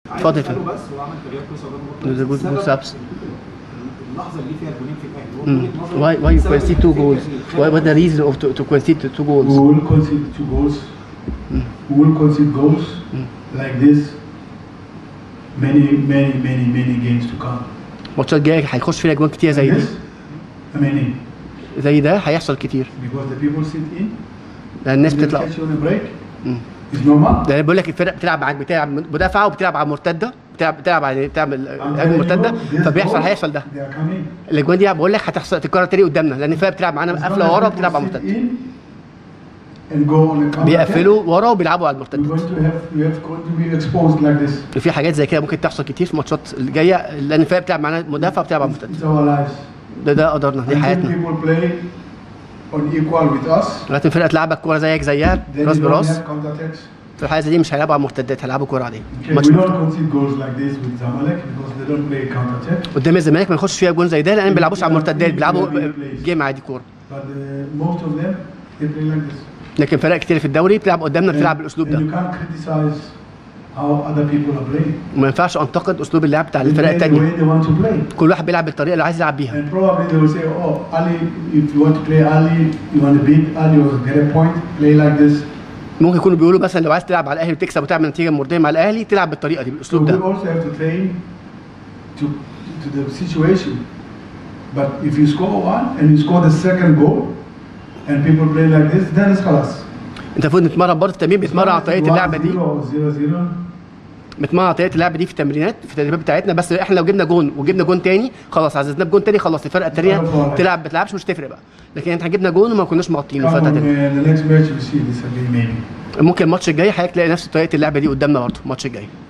اتفضل يا عايز فندم أسأله بس هو عمل تغيير كويس قدام ده جود السبب جود سابس اللحظه اللي فيها الجولين في الاهلي هو Mm. وجهة نظري Why why you السبب concede two الأساسي goals? كان Why الخلل. what the reason of to, to concede two We goals? will concede two goals. We will concede goals like this many, many, many, many games to come. الماتشات الجايه هيخش فينا جوان كتير زي Like دي this, many. زي ده هيحصل كتير Because the people sit in, لان الناس they بتطلع catch you on a break. Mm. It's normal. ده انا بقول لك الفرق بتلعب معاك بتلعب مدافعه وبتلعب على مرتده بتلعب بتلعب على بتعمل I'm هجمه telling you, مرتده this فبيحصل goal, هيحصل ده They are coming. الاجوان دي بقول لك هتحصل تتكرر تاني قدامنا لان الفرق بتلعب معانا As long قافله as ورا people وبتلعب على sit المرتده in and go on a counter بيقفلوا ورا وبيلعبوا على We're المرتده going to have, we have going to be exposed like this. في حاجات زي كده ممكن تحصل كتير في الماتشات الجايه لان الفرق بتلعب معانا مدافع وبتلعب على It's المرتده our lives. ده ده قدرنا دي Until حياتنا people play on equal with us, لغايه الفرقه تلعبك كوره زيك زيها then راس we don't براس have counter attacks. في الحاله زي دي مش هيلعبوا على المرتدات هيلعبوا كوره عاديه Okay, ماتش we مفتوح. don't concede goals like this with Zamalek because they don't play counter attack. قدام الزمالك ما يخش فيها جون زي ده لان ما بيلعبوش على المرتدات بيلعبوا جيم عادي كوره But uh, most of them, they play like this. لكن فرق كتير في الدوري بتلعب قدامنا بتلعب And- بالاسلوب and ده you can't criticize how other people are playing. وما ينفعش انتقد اسلوب اللعب بتاع They الفرق play the التانيه way they want to play. كل واحد بيلعب بالطريقه اللي عايز يلعب بيها And probably they will say, oh, Ali, if you want to play Ali, you want to beat Ali or get a point, play like this. ممكن يكونوا بيقولوا مثلا لو عايز تلعب على الاهلي وتكسب وتعمل نتيجه مرضيه مع الاهلي تلعب بالطريقه دي So بالاسلوب we ده also have to train to, to the situation. But if you score one and you score the second goal and people play like this, then it's خلاص. انت المفروض نتمرن برضه التمرين بيتمرن على طريقه اللعبه دي 0 0 بنتمرن على طريقه اللعبه دي في التمرينات في التدريبات بتاعتنا بس احنا لو جبنا جون وجبنا جون تاني خلاص عززناه بجون تاني خلاص الفرقه التانيه تلعب ما تلعبش مش تفرق بقى لكن احنا جبنا جون وما كناش مغطينه Come الفرقه on, التانيه man. The next match we see this again, maybe. ممكن الماتش الجاي حضرتك تلاقي نفس طريقه اللعبه دي قدامنا برضه الماتش الجاي